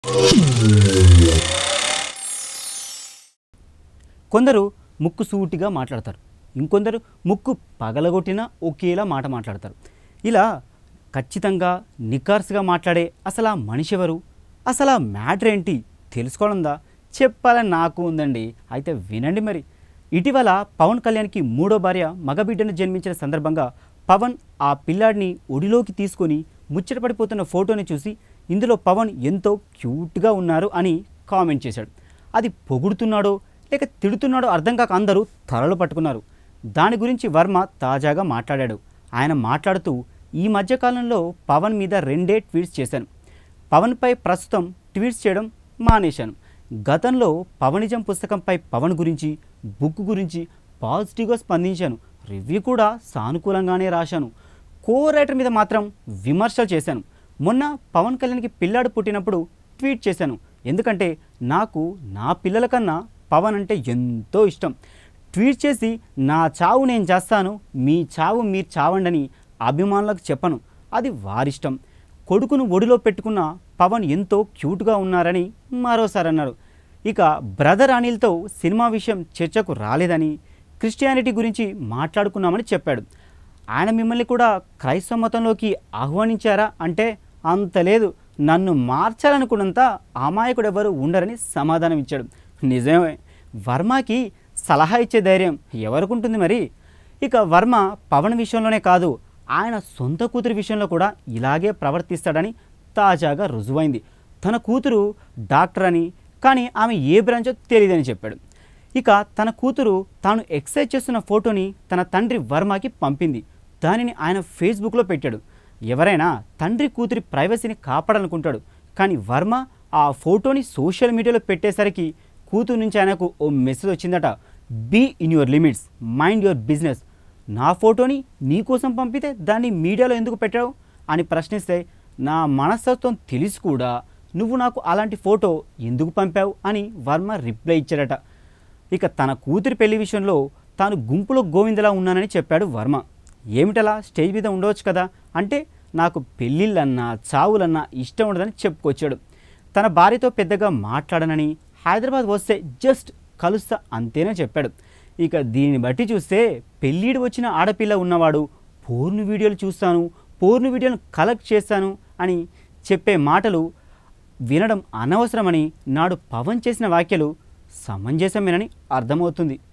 కొందరు ముక్కు సూటిగా మాట్లాడతారు ఇంకొందరు ముక్కు పగలగొట్టినా ఒకేలా మాట మాట్లాడతారు ఇలా ఖచ్చితంగా నికార్స్గా మాట్లాడే అసలు ఆ మనిషి ఎవరు అసలు ఆ మ్యాటర్ ఏంటి తెలుసుకోవాలందా చెప్పాలని నాకు ఉందండి అయితే వినండి మరి ఇటీవల పవన్ కళ్యాణ్కి మూడో భార్య మగబిడ్డను జన్మించిన సందర్భంగా పవన్ ఆ పిల్లాడిని ఒడిలోకి తీసుకొని ముచ్చటపడిపోతున్న ఫోటోని చూసి ఇందులో పవన్ ఎంతో క్యూట్గా ఉన్నారు అని కామెంట్ చేశాడు అది పొగుడుతున్నాడో లేక తిడుతున్నాడో అర్థం కాక అందరూ తలలు పట్టుకున్నారు దాని గురించి వర్మ తాజాగా మాట్లాడాడు ఆయన మాట్లాడుతూ ఈ మధ్యకాలంలో పవన్ మీద రెండే ట్వీట్స్ చేశాను పవన్పై ప్రస్తుతం ట్వీట్స్ చేయడం మానేశాను గతంలో పవనిజం పుస్తకంపై పవన్ గురించి బుక్ గురించి పాజిటివ్గా స్పందించాను రివ్యూ కూడా సానుకూలంగానే రాశాను కో రైటర్ మీద మాత్రం విమర్శలు చేశాను మొన్న పవన్ కళ్యాణ్కి పిల్లాడు పుట్టినప్పుడు ట్వీట్ చేశాను ఎందుకంటే నాకు నా పిల్లల కన్నా పవన్ అంటే ఎంతో ఇష్టం ట్వీట్ చేసి నా చావు నేను చేస్తాను మీ చావు మీరు చావండని అభిమానులకు చెప్పను అది వారిష్టం కొడుకును ఒడిలో పెట్టుకున్న పవన్ ఎంతో క్యూట్గా ఉన్నారని మరోసారి అన్నారు ఇక బ్రదర్ అనిల్తో సినిమా విషయం చర్చకు రాలేదని క్రిస్టియానిటీ గురించి మాట్లాడుకున్నామని చెప్పాడు ఆయన మిమ్మల్ని కూడా క్రైస్తవ మతంలోకి ఆహ్వానించారా అంటే అంత లేదు నన్ను మార్చాలనుకున్నంత అమాయకుడు ఎవరు ఉండరని సమాధానం ఇచ్చాడు నిజమే వర్మకి సలహా ఇచ్చే ధైర్యం ఎవరికుంటుంది మరి ఇక వర్మ పవన్ విషయంలోనే కాదు ఆయన సొంత కూతురి విషయంలో కూడా ఇలాగే ప్రవర్తిస్తాడని తాజాగా రుజువైంది తన కూతురు డాక్టర్ అని కానీ ఆమె ఏ బ్రాంచో తెలియదని చెప్పాడు ఇక తన కూతురు తాను ఎక్సైజ్ చేస్తున్న ఫోటోని తన తండ్రి వర్మకి పంపింది దానిని ఆయన ఫేస్బుక్లో పెట్టాడు ఎవరైనా తండ్రి కూతురి ప్రైవసీని కాపాడాలనుకుంటాడు కానీ వర్మ ఆ ఫోటోని సోషల్ మీడియాలో పెట్టేసరికి కూతురు నుంచి ఆయనకు ఓ మెసేజ్ వచ్చిందట be in your limits mind your business నా ఫోటోని నీకోసం పంపితే దాన్ని మీడియాలో ఎందుకు పెట్టావు అని ప్రశ్నిస్తే నా మనస్తత్వం తెలిసి కూడా నువ్వు నాకు అలాంటి ఫోటో ఎందుకు పంపావు అని వర్మ రిప్లై ఇచ్చాడట ఇక తన కూతురి పెళ్లి విషయంలో తాను గుంపులో గోవిందలా ఉన్నానని చెప్పాడు వర్మ ఏమిటలా స్టేజ్ మీద ఉండవచ్చు కదా అంటే నాకు పెళ్ళిళ్ళన్నా చావులన్నా ఇష్టం ఉండదని చెప్పుకొచ్చాడు తన భార్యతో పెద్దగా మాట్లాడనని హైదరాబాద్ వస్తే జస్ట్ కలుస్తా అంతేనే చెప్పాడు ఇక దీన్ని బట్టి చూస్తే పెళ్ళిడు వచ్చిన ఆడపిల్ల ఉన్నవాడు పోర్ను వీడియోలు చూస్తాను పోర్ను వీడియోలు కలెక్ట్ చేస్తాను అని చెప్పే మాటలు వినడం అనవసరమని నాడు పవన్ చేసిన వ్యాఖ్యలు సమంజసమేనని అర్థమవుతుంది